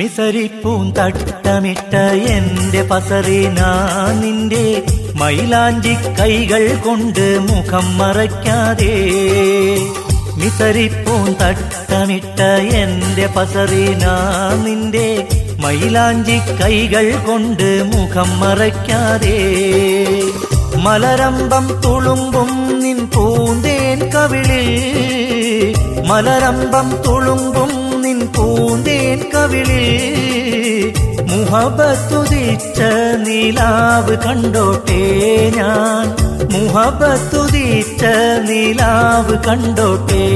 മിസരിപ്പൂം തട്ടമിട്ട എന്റെ പസറിനാ നിന്റെ മൈലാഞ്ചി കൈകൾ കൊണ്ട് മുഖം മറയ്ക്കാതെ മിസരിപ്പൂം തട്ടമിട്ട എന്റെ പസറിനാ നിന്റെ മൈലാഞ്ചി കൈകൾ കൊണ്ട് മുഖം മറയ്ക്കാതെ മലരമ്പം തുളുമ്പും നിൻ പൂന്തേൻ കവിളിൽ മലരമ്പം തുളുമ്പും നിൻ പൂന്തേൻ കവിളിൽ മുഹബത്തുതിച്ച നിലാവ് കണ്ടോട്ടെ ഞാൻ മുഹബത്തുതിച്ച നിലാവ് കണ്ടോട്ടെ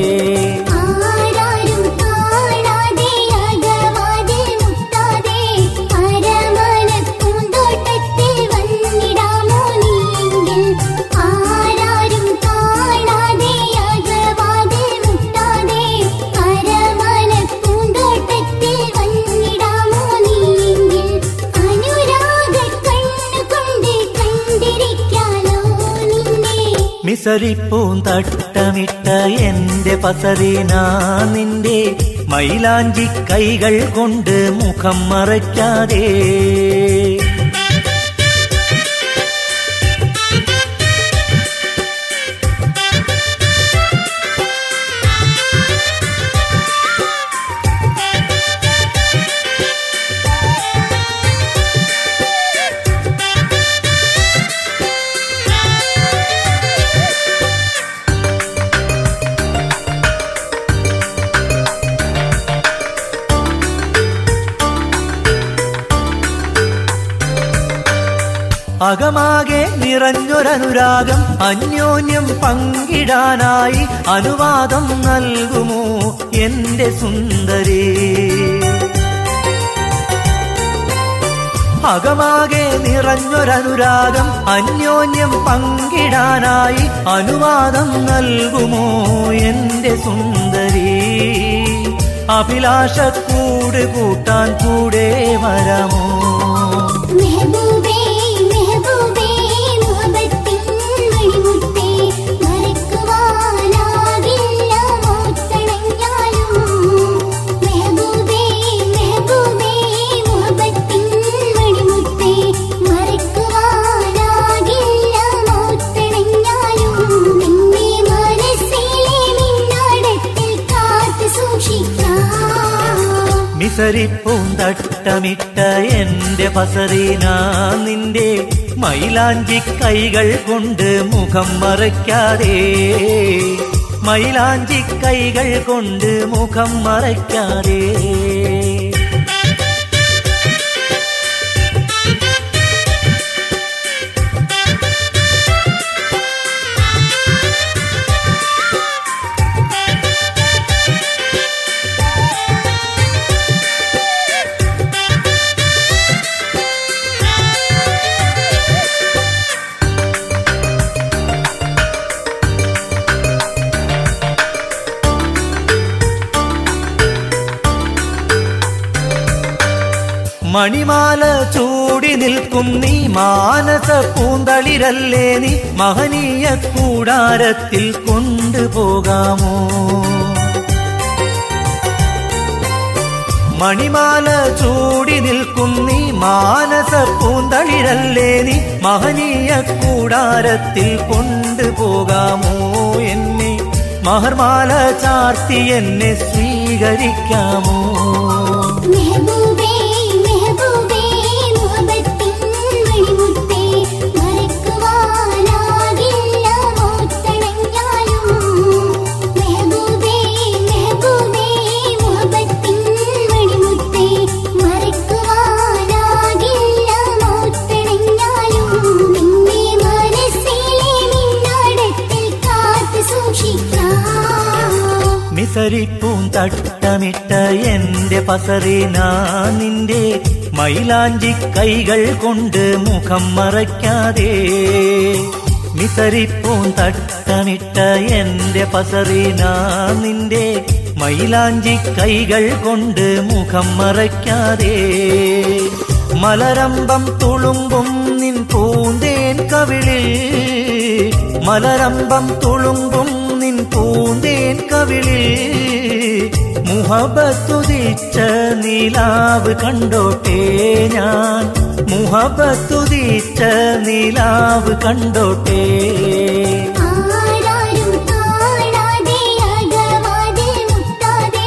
ആരാരും കാണാതെ അകവാതിൽ മുട്ടാതെ അരമനപ്പൂന്തോട്ടത്തിൽ വന്നിടാമോ നീയെങ്കിൽ ആരാരും കാണാതെ അകവാതിൽ മുട്ടാതെ അരമനപ്പൂന്തോട്ടത്തിൽ വന്നിടാമോ നീയെങ്കിൽ അനുരാഗ കണ്ണുകൊണ്ട് കണ്ടിരിക്കാലോ നിന്നെ മിസരിപ്പൂം തട്ടമിട്ട എന്റെ പസറിനാ നിന്റെ മൈലാഞ്ചി കൈകൾ കൊണ്ട് മുഖം മറയ്ക്കാതെ അകമാകെ നിറഞ്ഞൊരനുരാഗം അന്യോന്യം പങ്കിടാനായി അനുവാദം നൽകുമോ എന്റെ സുന്ദരി അകമാകെ നിറഞ്ഞൊരനുരാഗം അന്യോന്യം പങ്കിടാനായി അനുവാദം നൽകുമോ എന്റെ സുന്ദരി അഭിലാഷക്കൂട് കൂട്ടാൻ കൂടെ വരാമോ മെഹബൂബേ മെഹബൂബേ മുഹബത്തിൻ മണിമുത്തേ മറക്കുവാനാകില്ല മോത്തണഞ്ഞാലും മെഹബൂബേ മെഹബൂബേ മുഹബത്തിൻ മണിമുത്തേ മറക്കുവാനാകില്ല മോത്തണഞ്ഞാലും നിന്നെ മനസ്സിലെ മിന്നാടത്തിൽ കാത്തു സൂക്ഷിക്കാം മിസരിപ്പൂം തട്ടമിട്ട എന്റെ പസറിനാ നിന്റെ മൈലാഞ്ചി കൈകൾ കൊണ്ട് മുഖം മറയ്ക്കാതെ മൈലാഞ്ചി കൈകൾ കൊണ്ട് മുഖം മറയ്ക്കാതെ മണിമാല ചൂടി നിൽക്കും നീ മാനസ പൂന്തളിരല്ലേ നീ മഹനീയ കൂടാരത്തിൽ കൊണ്ടുപോകാമോ മണിമാല ചൂടി നിൽക്കും നീ മാനസ പൂന്തളിരല്ലേ നീ മഹനീയ കൂടാരത്തിൽ കൊണ്ടുപോകാമോ എന്നെ മഹർമാല ചാർത്തി എന്നെ സ്വീകരിക്കാമോ മെഹബൂബേ മെഹബൂബേ മുഹബത്തിൻ മണിമുത്തേ മറക്കുവാനാകില്ല മോത്തണഞ്ഞാലും മെഹബൂബേ മെഹബൂബേ മുഹബത്തിൻ മണിമുത്തേ മറക്കുവാനാകില്ല മോത്തണഞ്ഞാലും നിന്നെ മനസ്സിലെ മിന്നാടത്തിൽ കാത്തു സൂക്ഷിക്കാം മിസരിപ്പൂം തട്ടമിട്ട എന്റെ പസറിനാ നിന്റെ മൈലാഞ്ചി കൈകൾ കൊണ്ട് മുഖം മറയ്ക്കാതെ മിസരിപ്പൂം തട്ടമിട്ട എന്റെ പസറിനാ നിന്റെ മൈലാഞ്ചി കൈകൾ കൊണ്ട് മുഖം മറയ്ക്കാതെ മലരമ്പം തുളുമ്പും നിൻ പൂന്തേൻ കവിളിൽ മലരമ്പം തുളുമ്പും നിൻ പൂന്തേൻ കവിളിൽ മുഹബത്തുദിച്ച നിലാവ് കണ്ടോട്ടെ ഞാൻ മുഹബത്തുദിച്ച നിലാവ് കണ്ടോട്ടെ ആരാരും കാണാതെ അകവാതിൽ മുട്ടാതെ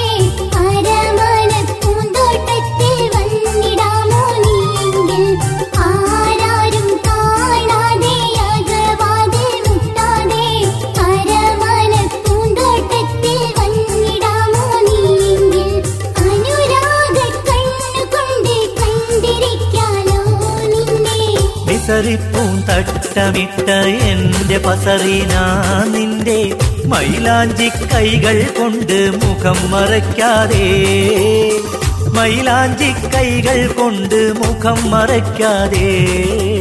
അരമനപ്പൂന്തോട്ടത്തിൽ വന്നിടാമോ നീയെങ്കിൽ ആരാരും കാണാതെ അകവാതിൽ മുട്ടാതെ അരമനപ്പൂന്തോട്ടത്തിൽ വന്നിടാമോ നീയെങ്കിൽ അനുരാഗ കണ്ണുകൊണ്ട് കണ്ടിരിക്കാലോ നിന്നെ വിസറിപ്പൂം തട്ടമിട്ട എന്റെ പസറിന നിന്റെ മൈലാഞ്ചി കൈകൾ കൊണ്ട് മുഖം മറയ്ക്കാതെ മൈലാഞ്ചി കൈകൾ കൊണ്ട് മുഖം മറയ്ക്കാതെ